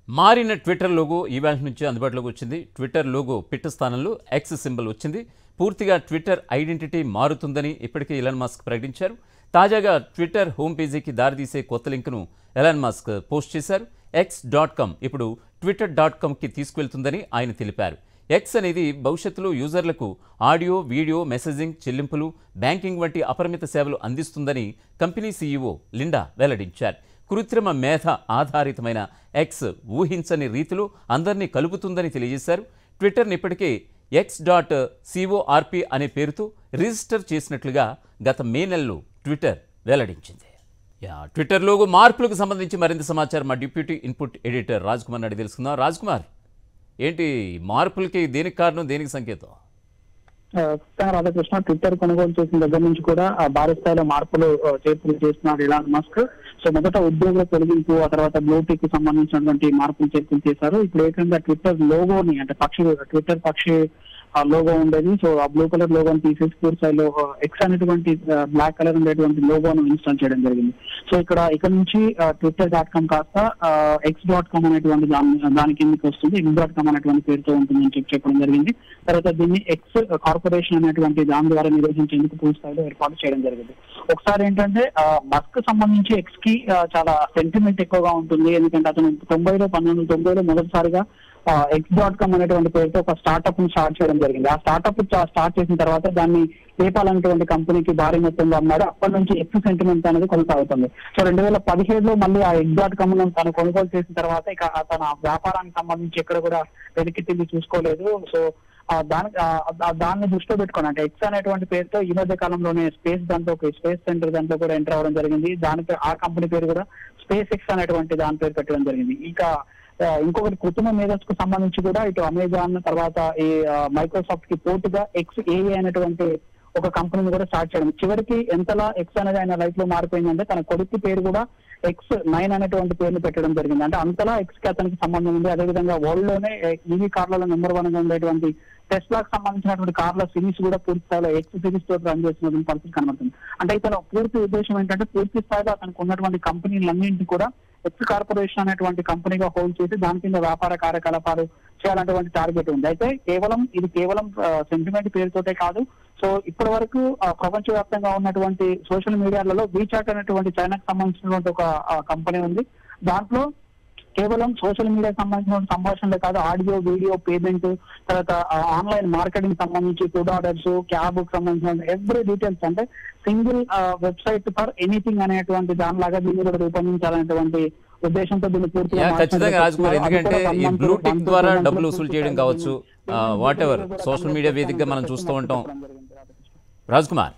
మారిన Twitter logo ఈవేళ నుంచి అందుబాటులోకి వచ్చింది ట్విట్టర్ లోగో పిట్ట స్థానంలో ఎక్స్ సింబల్ వచ్చింది పూర్తిగా ట్విట్టర్ ఐడెంటిటీ మారుతుందని ఇప్పటికే ఎలాన్ మస్క్ ప్రకటించారు తాజాగా ట్విట్టర్ హోమ్ పేజీకి దారితీసే కొత్త లింక్ను ఎలాన్ మస్క్ పోస్ట్ చేశారు ఎక్స్ డాట్ కామ్ ఇప్పుడు ట్విట్టర్ డాట్ కామ్కి తీసుకువెళ్తుందని ఆయన తెలిపారు ఎక్స్ అనేది భవిష్యత్తులో యూజర్లకు ఆడియో వీడియో మెసేజింగ్ చెల్లింపులు బ్యాంకింగ్ వంటి అపరిమిత సేవలు అందిస్తుందని కంపెనీ సీఈఓ లిండా వెల్లడించారు కృత్రిమ మేధ ఆధారితమైన ఎక్స్ ఊహించని రీతిలో అందరినీ కలుపుతుందని తెలియజేశారు ట్విట్టర్ని ఇప్పటికే ఎక్స్ డాట్ సిఓఆర్పి అనే పేరుతో రిజిస్టర్ చేసినట్లుగా గత మే నెలలో ట్విట్టర్ వెల్లడించింది యా ట్విట్టర్ లోగో మార్పులకు సంబంధించి మరింత సమాచారం మా deputy input editor Raj Kumar అడిగి తెలుసుకుందాం రాజ్ కుమార్ ఏంటి మార్పులకి దేనికి కారణం దేనికి సంకేతం ఖచ్చితంగా రాధాకృష్ణ ట్విట్టర్ కొనుగోలు చేసిన దగ్గర నుంచి కూడా ఆ భారీ స్థాయిలో మార్పులు ఆ, చేర్పులు చేస్తున్నాడు ఇలాన్ మస్క్ సో మొదట ఉద్యోగుల తొలగింపు ఆ తర్వాత బ్లూటిక్ కి సంబంధించినటువంటి మార్పులు చేర్పులు చేశారు ఇప్పుడు ఏకంగా ట్విట్టర్ లోగోని అంటే పక్షి ట్విట్టర్ పక్షి ఆ లోగో ఉండేది సో ఆ బ్లూ కలర్ లోగోని తీసేసి పూర్తి స్థాయిలో ఎక్స్ అనేటువంటి బ్లాక్ కలర్ ఉండేటువంటి లోగోను ఇన్స్టాల్ చేయడం జరిగింది సో ఇక్కడ ఇక్కడ నుంచి ట్విట్టర్ డాట్ కామ్ కాస్త ఎక్స్ డాట్ కామ్ అనేటువంటి దాని దాని కిందకి వస్తుంది ఎక్స్ డాట్ కామ్ అనేటువంటి పేరుతో ఉంటుందని చెప్పి చెప్పడం జరిగింది తర్వాత దీన్ని ఎక్స్ కార్పొరేషన్ అనేటువంటి దాని ద్వారా నిర్వహించేందుకు పూర్తి స్థాయిలో ఏర్పాటు చేయడం జరిగింది ఒకసారి ఏంటంటే మస్క్ సంబంధించి ఎక్స్ కి ఆ, చాలా సెంటిమెంట్ ఎక్కువగా ఉంటుంది ఎందుకంటే అతను తొంభైలో పంతొమ్మిది వందల తొంభైలో మొదటిసారిగా ఎక్స్ డాట్ కామ్ అనేటువంటి పేరుతో ఒక స్టార్ట్అప్ ని స్టార్ట్ చేయడం జరిగింది ఆ స్టార్ట్అప్ స్టార్ట్ చేసిన తర్వాత దాన్ని పేపాల్ అనేటువంటి కంపెనీకి భారీ మొత్తంలో అమ్మాడు అప్పటి నుంచి ఎక్స్ సెంటిమెంట్ అనేది కొనసాగుతుంది సో రెండు వేల పదిహేడులో మళ్ళీ ఆ ఎక్స్ డాట్ కామ్ తను కొనుగోలు చేసిన తర్వాత ఇక తన వ్యాపారానికి సంబంధించి ఎక్కడ కూడా వెనక్కి తిరిగి చూసుకోలేదు సో ఆ దాని ఆ ఆ దాన్ని దృష్టిలో పెట్టుకోండి అంటే ఎక్స్ అనేటువంటి పేరుతో ఈ మధ్య కాలంలోనే స్పేస్ దాంట్లో ఒక స్పేస్ సెంటర్ దాంట్లో కూడా ఎంటర్ అవ్వడం జరిగింది దానికి ఆ కంపెనీ పేరు కూడా స్పేస్ ఎక్స్ అనేటువంటి దాని పేరు పెట్టడం జరిగింది ఇంకా ఆ, ఇంకొకటి కృత్రిమ మేధస్సుకు సంబంధించి కూడా ఇటు అమెజాన్ తర్వాత ఈ మైక్రోసాఫ్ట్ కి పోటుగా ఎక్స్ ఏఏ అనేటువంటి ఒక కంపెనీని కూడా స్టార్ట్ చేయడం చివరికి ఎంతలా ఎక్స్ అనేది ఆయన లైఫ్ లో మారిపోయిందంటే తన కొడుకు పేరు కూడా ఎక్స్ నైన్ అనేటువంటి పేరుని పెట్టడం జరిగింది అంటే అంతలా ఎక్స్ కి అతనికి సంబంధం ఉంది అదేవిధంగా వరల్డ్ లోనే ఈవీ కార్లలో నెంబర్ వన్ గా ఉండేటువంటి టెస్లాకి సంబంధించినటువంటి కార్ల సిరీస్ కూడా పూర్తి స్థాయిలో ఎక్స్ సిరీస్ తో రన్ చేసినటువంటి పరిస్థితి కనబడుతుంది అంటే ఇతను పూర్తి ఉద్దేశం ఏంటంటే పూర్తి స్థాయిలో అతనికి ఉన్నటువంటి కంపెనీలన్నింటినీ కూడా ఎక్స్ కార్పొరేషన్ అనేటువంటి కంపెనీగా హోల్డ్ చేసి దాని కింద వ్యాపార కార్యకలాపాలు చేయాలనేటువంటి టార్గెట్ ఉంది అయితే కేవలం ఇది కేవలం సెంటిమెంట్ పేరుతోటే కాదు సో ఇప్పటి వరకు ఆ, ప్రపంచవ్యాప్తంగా ఉన్నటువంటి సోషల్ మీడియాలలో వీచాట్ అనేటువంటి చైనాకు సంబంధించినటువంటి ఒక కంపెనీ ఉంది దాంట్లో కేవలం సోషల్ మీడియా సంబంధించిన సంభాషణలే కాదు ఆడియో వీడియో పేమెంట్ తర్వాత ఆన్లైన్ మార్కెటింగ్ సంబంధించి ఫుడ్ ఆర్డర్స్ క్యాబ్ సంబంధించిన ఎవ్రీ డీటెయిల్స్ అంటే సింగిల్ వెబ్సైట్ ఫర్ ఎనీథింగ్ అనేటువంటి దానిలాగా దీన్ని కూడా రూపొందించాలనేటువంటి ఉద్దేశంతో దీన్ని పూర్తిగా యా, మార్చడం ఖచ్చితంగా రాజ్ కుమార్ జరుగుతుంది. అది ఎందుకంటే కూడా one ఈ month, blue one tick to ద్వారా two months డబ్బులు లో వసూలు పూర్తి చేయడం స్థాయిలో కావచ్చు ఉంది. వాట్ ఎవర్ కూడా సోషల్ మీడియా వేదికగా మనం చూస్తూ ఉంటాం చెప్పడం జరిగింది. రాజ్ కుమార్